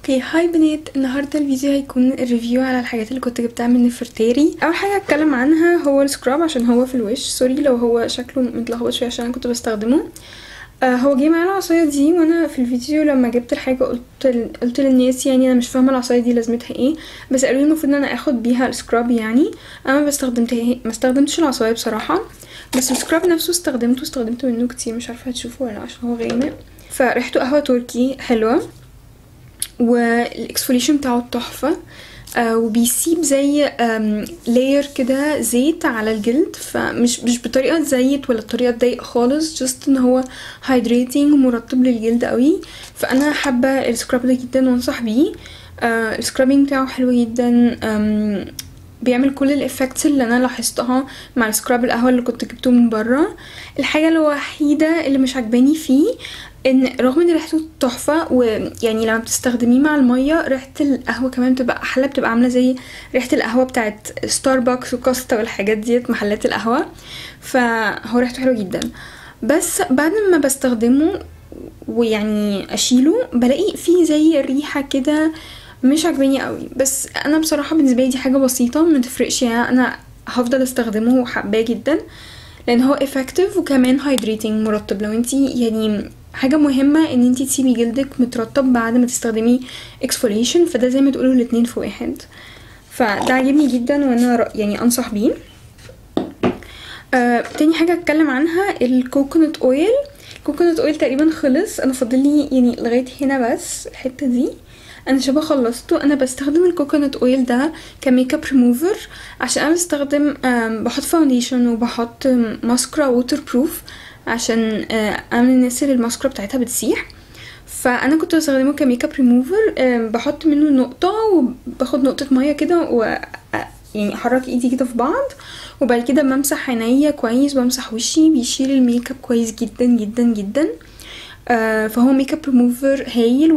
اوكي هاي بنات النهارده الفيديو هيكون ريفيو على الحاجات اللي كنت جبتها من نفرتاري اول حاجه هتكلم عنها هو السكراب عشان هو في الوش سوري لو هو شكله متلخبط شويه عشان انا كنت بستخدمه آه هو جه معايا العصايه دي وانا في الفيديو لما جبت الحاجه قلت قلت للناس يعني انا مش فاهمه العصايه دي لازمتها ايه بس قالوا لي المفروض ان انا اخد بيها السكراب يعني انا ما بستخدمتها ما استخدمتش العصايه بصراحه بس السكراب نفسه استخدمته استخدمته منه كتير مش عارفه هتشوفه ولا عشان هو غامق فريحته قهوه تركي حلوه والاكسفوليشن بتاعه تحفه آه وبيسيب زي لاير كده زيت على الجلد فمش مش بطريقه زيت ولا طريقه تضايق خالص جست ان هو هايدريتنج ومرطب للجلد قوي فانا حابه السكراب ده جدا وانصح بيه آه السكرابينج بتاعه حلو جدا بيعمل كل الافكتس اللي انا لاحظتها مع السكراب القهوه اللي كنت جبته من بره الحاجه الوحيده اللي مش عجباني فيه ان رغم ان ريحته تحفه ويعني لما بتستخدميه مع الميه ريحه القهوه كمان بتبقى احلى بتبقى عامله زي ريحه القهوه بتاعت ستاربكس وكاستا والحاجات ديت محلات القهوه فهو ريحته حلوه جدا بس بعد ما بستخدمه ويعني اشيله بلاقي فيه زي ريحه كده مش عجباني قوي بس انا بصراحه بالنسبه لي دي حاجه بسيطه ما تفرقش يعني انا هفضل استخدمه وحباه جدا لان هو افكتيف وكمان هايدريتنج مرطب لو انتي يعني حاجه مهمه ان انتي تسيبي جلدك مترطب بعد ما تستخدمي اكسفوليشن فده زي ما تقولوا الاتنين في واحد فده عجبني جدا وانا يعني انصح بيه آه تاني حاجه اتكلم عنها الكوكونات اويل الكوكونات اويل تقريبا خلص انا فاضل لي يعني لغايه هنا بس الحته دي انا شبه خلصته انا بستخدم الكوكونات اويل ده كميك اب ريموفر عشان انا بستخدم بحط فاونديشن وبحط ماسكرا ووتر بروف عشان انا من الناس اللي الماسكرا بتاعتها بتسيح فانا كنت بستخدمه كميك اب ريموفر بحط منه نقطه وباخد نقطه ميه كده و يعني احرك ايدي كده في بعض وبعد كده بمسح عينيا كويس بمسح وشي بيشيل الميك اب كويس جدا جدا جدا فهو ميك اب ريموفر هايل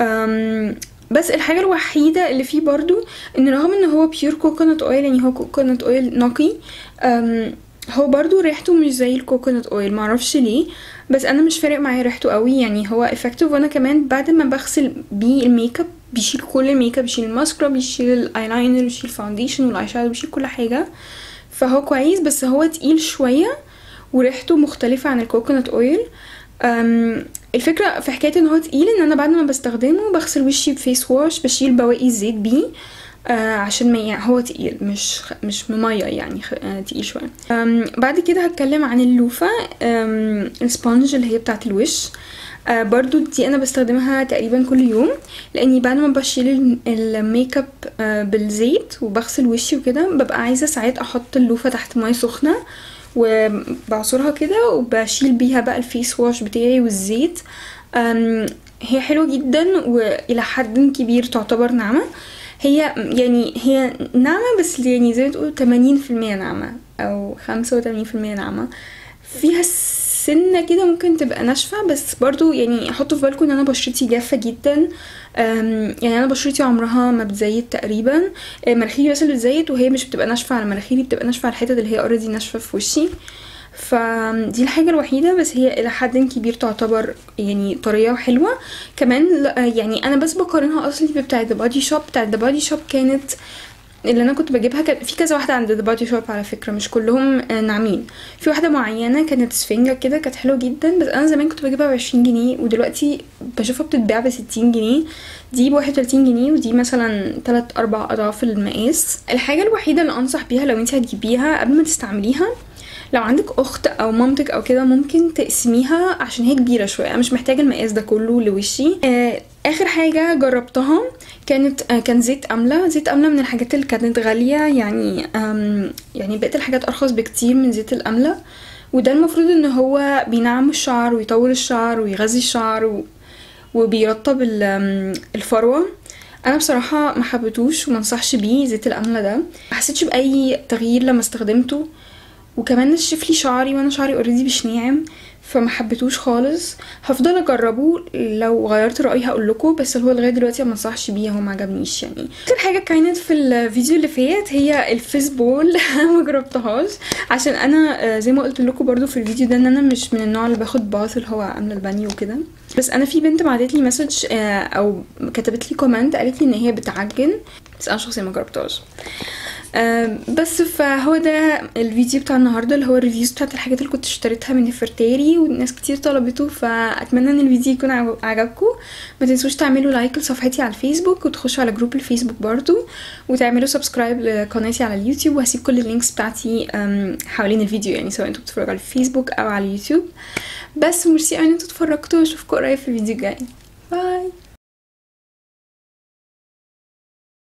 بس الحاجه الوحيده اللي فيه برضو ان رغم ان هو بيور كوكونات اويل يعني هو كوكونات اويل نقي هو برضو ريحته مش زي الكوكونات اويل معرفش ليه بس انا مش فارق معايا ريحته قوي يعني هو افكتيف وانا كمان بعد ما بغسل بيه الميك اب بيشيل كل الميك اب بيشيل الماسكرا بيشيل الايلاينر بيشيل الفاونديشن والاي شادو بيشيل كل حاجه فهو كويس بس هو تقيل شويه وريحته مختلفه عن الكوكونات اويل الفكره في حكايه ان هو تقيل ان انا بعد ما بستخدمه بغسل وشي بفيس واش بشيل بواقي الزيت بيه آه عشان ما يعني هو تقيل مش مش مميه يعني آه تقيل شويه بعد كده هتكلم عن اللوفه السبونج اللي هي بتاعه الوش آه برضو دي انا بستخدمها تقريبا كل يوم لاني بعد ما بشيل الميك اب آه بالزيت وبغسل وشي وكده ببقى عايزه ساعات احط اللوفه تحت ميه سخنه وبعصرها كده وبشيل بيها بقى الفيس واش بتاعي والزيت هي حلوه جدا والى حد كبير تعتبر ناعمه هي يعني هي ناعمه بس يعني زي ما تقول 80% ناعمه او 85% ناعمه فيها سنة كده ممكن تبقى ناشفة بس برضو يعني حطوا في بالكم ان انا بشرتي جافة جدا يعني انا بشرتي عمرها ما بتزيت تقريبا مناخيري بس اللي بتزيت وهي مش بتبقى ناشفة على مناخيري بتبقى ناشفة على الحتت اللي هي اوريدي ناشفة في وشي فدي الحاجة الوحيدة بس هي إلى حد كبير تعتبر يعني طرية وحلوة كمان يعني أنا بس بقارنها أصلي بتاعة ذا بادي شوب بتاعة ذا بادي شوب كانت اللي انا كنت بجيبها كان في كذا واحده عند ذا بادي شوب على فكره مش كلهم ناعمين في واحده معينه كانت سفنجه كده كانت حلوه جدا بس انا زمان كنت بجيبها بعشرين جنيه ودلوقتي بشوفها بتتباع بستين جنيه دي بواحد وتلاتين جنيه ودي مثلا تلات اربع اضعاف المقاس الحاجه الوحيده اللي انصح بيها لو انت هتجيبيها قبل ما تستعمليها لو عندك اخت او مامتك او كده ممكن تقسميها عشان هي كبيره شويه انا مش محتاجه المقاس ده كله لوشي آه اخر حاجه جربتها كانت آه كان زيت امله زيت امله من الحاجات اللي كانت غاليه يعني يعني بقيت الحاجات ارخص بكتير من زيت الامله وده المفروض ان هو بينعم الشعر ويطول الشعر ويغذي الشعر و... وبيرطب الفروه انا بصراحه ما حبيتوش وما انصحش بيه زيت الامله ده ما حسيتش باي تغيير لما استخدمته وكمان نشف لي شعري وانا شعري اوريدي مش ناعم فما حبيتوش خالص هفضل اجربه لو غيرت رايي هقول لكم بس هو لغايه دلوقتي ما انصحش بيه هو ما عجبنيش يعني اخر حاجه كانت في الفيديو اللي فات هي الفيس بول ما جربتهاش عشان انا آه، زي ما قلت لكم برضو في الفيديو ده ان انا مش من النوع اللي باخد باث اللي هو عامله البانيو وكده بس انا في بنت بعتت لي مسج او كتبت لي كومنت قالت لي ان هي بتعجن بس انا شخصيا ما جربتهاش آم، بس فهو ده الفيديو بتاع النهارده اللي هو الريفيوز بتاعت الحاجات اللي كنت اشتريتها من نفرتاري وناس كتير طلبته فاتمنى ان الفيديو يكون عجب- عجبكم ما تنسوش تعملوا لايك لصفحتي على الفيسبوك وتخشوا على جروب الفيسبوك برضو وتعملوا سبسكرايب لقناتي على اليوتيوب وهسيب كل اللينكس بتاعتي آم، حوالين الفيديو يعني سواء انتوا بتتفرجوا على الفيسبوك او على اليوتيوب بس ميرسي ان انتوا اتفرجتوا واشوفكم قريب في الفيديو الجاي باي